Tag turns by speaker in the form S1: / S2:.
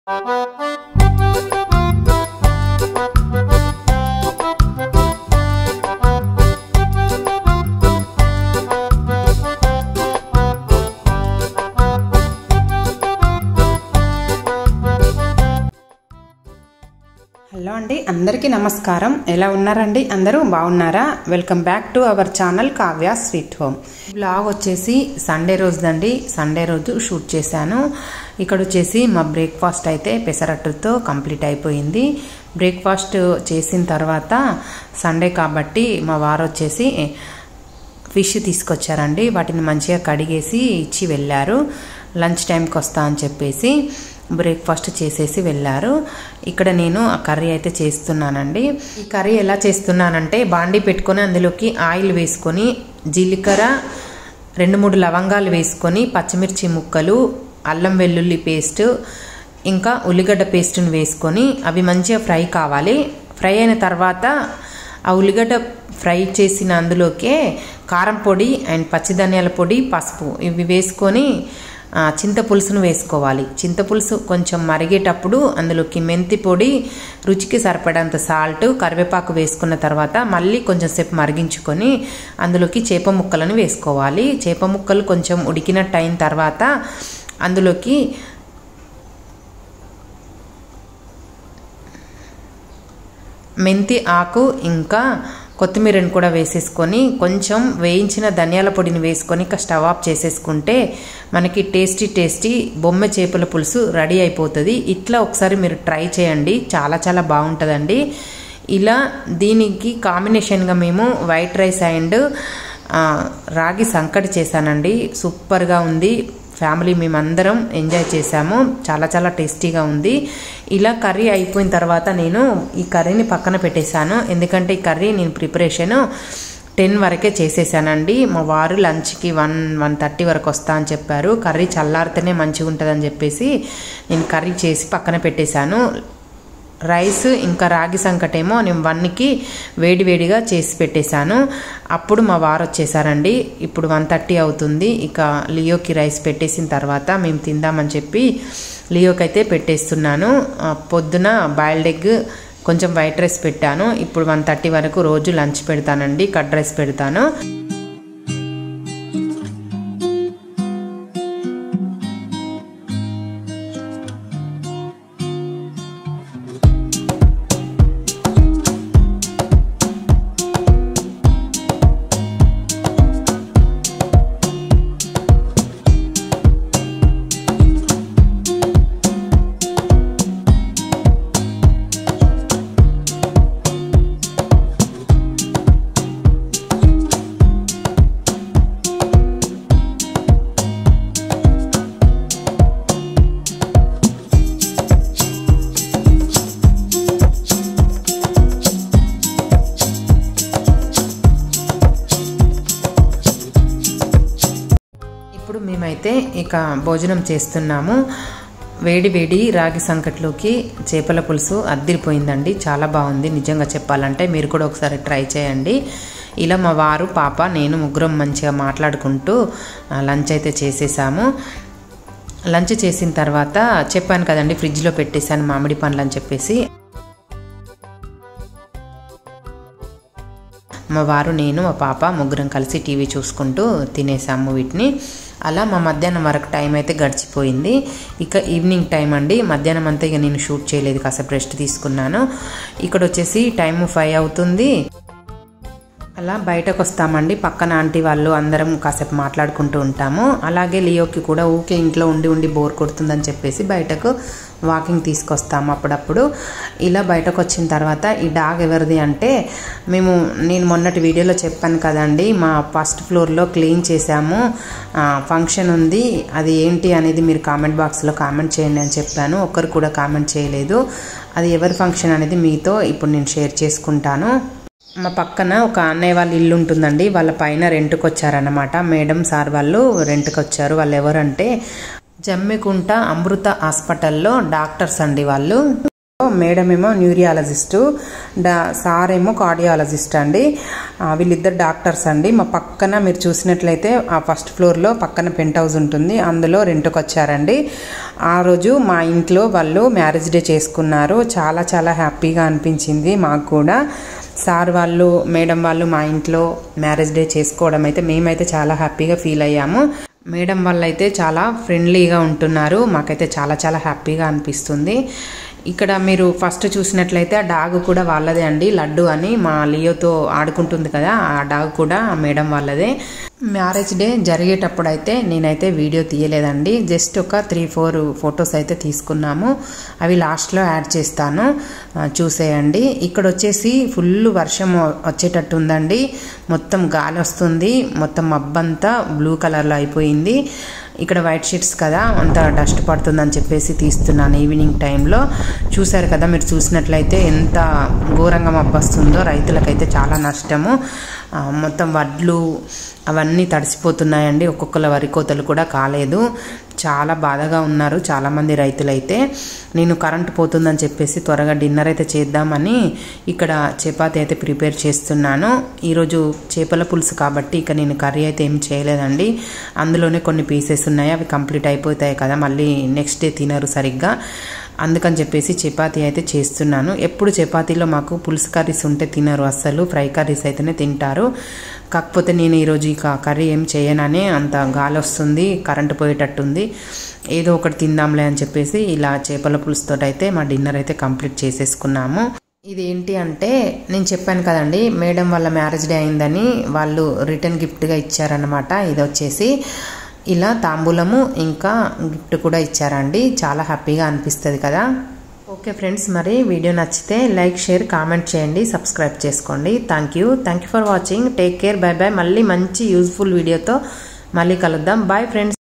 S1: hello అండి అందరికీ నమస్కారం ఎలా ఉన్నారండి అందరూ బాగున్నారా welcome back to our channel Kavya sweet home blog వచ్చేసి సండే రోజుదండి సండే రోజు షూట్ చేశాను ఇక్కడ వచ్చేసి మా బ్రేక్ఫాస్ట్ అయితే పెసరట్టుతో కంప్లీట్ అయిపోయింది బ్రేక్ఫాస్ట్ చేసిన తర్వాత సండే కాబట్టి మా వారు వచ్చేసి ఫిష్ తీసుకొచ్చారండి వాటిని మంచిగా కడిగేసి ఇచ్చి వెళ్ళారు లంచ్ టైంకి వస్తా అని చెప్పేసి బ్రేక్ఫాస్ట్ చేసేసి వెళ్ళారు ఇక్కడ నేను ఆ కర్రీ అయితే చేస్తున్నానండి ఈ కర్రీ ఎలా చేస్తున్నానంటే బాండి పెట్టుకొని అందులోకి ఆయిల్ వేసుకొని జీలకర్ర రెండు మూడు లవంగాలు వేసుకొని పచ్చిమిర్చి ముక్కలు అల్లం వెల్లుల్లి పేస్ట్ ఇంకా ఉల్లిగడ్డ పేస్ట్ని వేసుకొని అవి మంచిగా ఫ్రై కావాలి ఫ్రై అయిన తర్వాత ఆ ఉల్లిగడ్డ ఫ్రై చేసిన అందులోకే కారం పొడి అండ్ పచ్చిధనియాల పొడి పసుపు ఇవి వేసుకొని చింతపులుసును వేసుకోవాలి చింతపులుసు కొంచెం మరిగేటప్పుడు అందులోకి మెంతి పొడి రుచికి సరిపడంత సాల్ట్ కరివేపాకు వేసుకున్న తర్వాత మళ్ళీ కొంచెం సేపు మరిగించుకొని అందులోకి చేప ముక్కలను వేసుకోవాలి చేప ముక్కలు కొంచెం ఉడికినట్టు అయిన తర్వాత అందులోకి మెంతి ఆకు ఇంకా కొత్తిమీరని కూడా వేసేసుకొని కొంచెం వేయించిన ధనియాల పొడిని వేసుకొని ఇక స్టవ్ ఆఫ్ చేసేసుకుంటే మనకి టేస్టీ టేస్టీ బొమ్మ చేపల పులుసు రెడీ అయిపోతుంది ఇట్లా ఒకసారి మీరు ట్రై చేయండి చాలా చాలా బాగుంటుందండి ఇలా దీనికి కాంబినేషన్గా మేము వైట్ రైస్ అండ్ రాగి సంకటి చేశానండి సూపర్గా ఉంది ఫ్యామిలీ మేమందరం ఎంజాయ్ చేసాము చాలా చాలా టేస్టీగా ఉంది ఇలా కర్రీ అయిపోయిన తర్వాత నేను ఈ కర్రీని పక్కన పెట్టేశాను ఎందుకంటే ఈ కర్రీ నేను ప్రిపరేషన్ టెన్ వరకే చేసేసానండి మా వారు లంచ్కి వన్ వన్ థర్టీ వరకు వస్తా అని చెప్పారు కర్రీ చల్లారితేనే మంచిగా ఉంటుందని చెప్పేసి నేను కర్రీ చేసి పక్కన పెట్టేశాను రైస్ ఇంకా రాగి సంకటేమో నేను వన్కి వేడి వేడిగా చేసి పెట్టేశాను అప్పుడు మా వారు వచ్చేసారండి ఇప్పుడు వన్ థర్టీ అవుతుంది ఇక లియోకి రైస్ పెట్టేసిన తర్వాత మేము తిందామని చెప్పి లియోకి అయితే పెట్టేస్తున్నాను పొద్దున బాయిల్డ్ ఎగ్ కొంచెం వైట్ రైస్ పెట్టాను ఇప్పుడు వన్ థర్టీ వరకు రోజు లంచ్ పెడతానండి కట్ రైస్ పెడతాను ఇప్పుడు మేమైతే ఇక భోజనం చేస్తున్నాము వేడి వేడి రాగి సంకట్లోకి చేపల పులుసు అద్దిరిపోయిందండి చాలా బాగుంది నిజంగా చెప్పాలంటే మీరు కూడా ఒకసారి ట్రై చేయండి ఇలా మా వారు పాప నేను ముగ్గురం మంచిగా మాట్లాడుకుంటూ లంచ్ అయితే చేసేసాము లంచ్ చేసిన తర్వాత చెప్పాను కదండి ఫ్రిడ్జ్లో పెట్టేశాను మామిడి పండ్లు అని చెప్పేసి మా వారు నేను మా పాప ముగ్గురం కలిసి టీవీ చూసుకుంటూ తినేసాము వీటిని అలా మా మధ్యాహ్నం వరకు టైం అయితే గడిచిపోయింది ఇక ఈవినింగ్ టైం అండి మధ్యాహ్నం అంతా ఇక నేను షూట్ చేయలేదు కాసేపు రెస్ట్ తీసుకున్నాను ఇక్కడ వచ్చేసి టైం ఫైవ్ అవుతుంది అలా బయటకు వస్తామండి పక్కన ఆంటీ వాళ్ళు అందరం కాసేపు మాట్లాడుకుంటూ ఉంటాము అలాగే లియోకి కూడా ఊకే ఇంట్లో ఉండి ఉండి బోర్ కొడుతుందని చెప్పేసి బయటకు వాకింగ్ తీసుకొస్తాము అప్పుడప్పుడు ఇలా బయటకు వచ్చిన తర్వాత ఈ డాగ్ ఎవరిది అంటే మేము నేను మొన్నటి వీడియోలో చెప్పాను కదండి మా ఫస్ట్ ఫ్లోర్లో క్లీన్ చేసాము ఫంక్షన్ ఉంది అది ఏంటి అనేది మీరు కామెంట్ బాక్స్లో కామెంట్ చేయండి అని చెప్పాను ఒక్కరు కూడా కామెంట్ చేయలేదు అది ఎవరి ఫంక్షన్ అనేది మీతో ఇప్పుడు నేను షేర్ చేసుకుంటాను మా పక్కన ఒక అన్నయ్య వాళ్ళ ఇల్లు ఉంటుందండి వాళ్ళ పైన రెంట్కి వచ్చారనమాట మేడం సార్ వాళ్ళు రెంట్కి వచ్చారు వాళ్ళు ఎవరంటే జమ్మికుంట అమృత హాస్పిటల్లో డాక్టర్స్ అండి వాళ్ళు మేడం ఏమో న్యూరియాలజిస్టు డా సార్ ఏమో కార్డియాలజిస్ట్ అండి ఆ, వీళ్ళిద్దరు డాక్టర్స్ అండి మా పక్కన మీరు చూసినట్లయితే ఆ ఫస్ట్ ఫ్లోర్లో పక్కన పెంట్ హౌస్ ఉంటుంది అందులో రెంట్కి వచ్చారండి ఆ రోజు మా ఇంట్లో వాళ్ళు మ్యారేజ్ డే చేసుకున్నారు చాలా చాలా హ్యాపీగా అనిపించింది మాకు కూడా సార్ వాళ్ళు మేడం వాళ్ళు మా ఇంట్లో మ్యారేజ్ డే చేసుకోవడం అయితే మేమైతే చాలా హ్యాపీగా ఫీల్ అయ్యాము మేడం వాళ్ళు అయితే చాలా ఫ్రెండ్లీగా ఉంటున్నారు మాకైతే చాలా చాలా హ్యాపీగా అనిపిస్తుంది ఇక్కడ మీరు ఫస్ట్ చూసినట్లయితే ఆ డాగ్ కూడా వాళ్ళదే అండి లడ్డు అని మా లియోతో ఆడుకుంటుంది కదా ఆ డాగ్ కూడా మేడం వాళ్ళదే మ్యారేజ్ డే జరిగేటప్పుడు అయితే నేనైతే వీడియో తీయలేదండి జస్ట్ ఒక త్రీ ఫోర్ ఫొటోస్ అయితే తీసుకున్నాము అవి లాస్ట్లో యాడ్ చేస్తాను ఆ, చూసేయండి ఇక్కడ వచ్చేసి ఫుల్ వర్షం వచ్చేటట్టు ఉందండి మొత్తం గాలి వస్తుంది మొత్తం మబ్బంతా బ్లూ కలర్లో అయిపోయింది ఇక్కడ వైట్ షీట్స్ కదా అంత డస్ట్ పడుతుందని చెప్పేసి తీస్తున్నాను ఈవినింగ్ టైంలో చూశారు కదా మీరు చూసినట్లయితే ఎంత ఘోరంగా మబ్బొస్తుందో రైతులకైతే చాలా నష్టము ఆ, మొత్తం వడ్లు అవన్నీ తడిసిపోతున్నాయండి ఒక్కొక్కల వరి కోతలు కూడా కాలేదు చాలా బాధగా ఉన్నారు చాలామంది రైతులైతే నేను కరెంట్ పోతుందని చెప్పేసి త్వరగా డిన్నర్ అయితే చేద్దామని ఇక్కడ చపాతి అయితే ప్రిపేర్ చేస్తున్నాను ఈరోజు చేపల పులుసు కాబట్టి ఇక నేను కర్రీ అయితే ఏం చేయలేదండి అందులోనే కొన్ని పీసెస్ ఉన్నాయి అవి కంప్లీట్ అయిపోతాయి కదా మళ్ళీ నెక్స్ట్ డే తినరు సరిగ్గా అందుకని చెప్పేసి చపాతీ అయితే చేస్తున్నాను ఎప్పుడు చపాతీలో మాకు పులుసు కర్రీస్ ఉంటే తినరు అస్సలు ఫ్రై కర్రీస్ అయితేనే తింటారు కాకపోతే నేను ఈరోజు ఇక కర్రీ ఏం చేయనని అంత గాలి వస్తుంది కరెంటు పోయేటట్టుంది ఏదో ఒకటి తిందాంలే అని చెప్పేసి ఇలా చేపల పులుసుతో అయితే మా డిన్నర్ అయితే కంప్లీట్ చేసేసుకున్నాము ఇది ఏంటి అంటే నేను చెప్పాను కదండి మేడం వాళ్ళ మ్యారేజ్ డే అయిందని వాళ్ళు రిటర్న్ గిఫ్ట్గా ఇచ్చారనమాట ఇది వచ్చేసి ఇలా తాంబూలము ఇంకా గిఫ్ట్ కూడా ఇచ్చారండి చాలా హ్యాపీగా అనిపిస్తుంది కదా ఓకే ఫ్రెండ్స్ మరి వీడియో నచ్చితే లైక్ షేర్ కామెంట్ చేయండి సబ్స్క్రైబ్ చేసుకోండి thank you thank you for watching take care bye bye మళ్ళీ మంచి యూజ్ఫుల్ వీడియోతో మళ్ళీ కలుద్దాం బాయ్ ఫ్రెండ్స్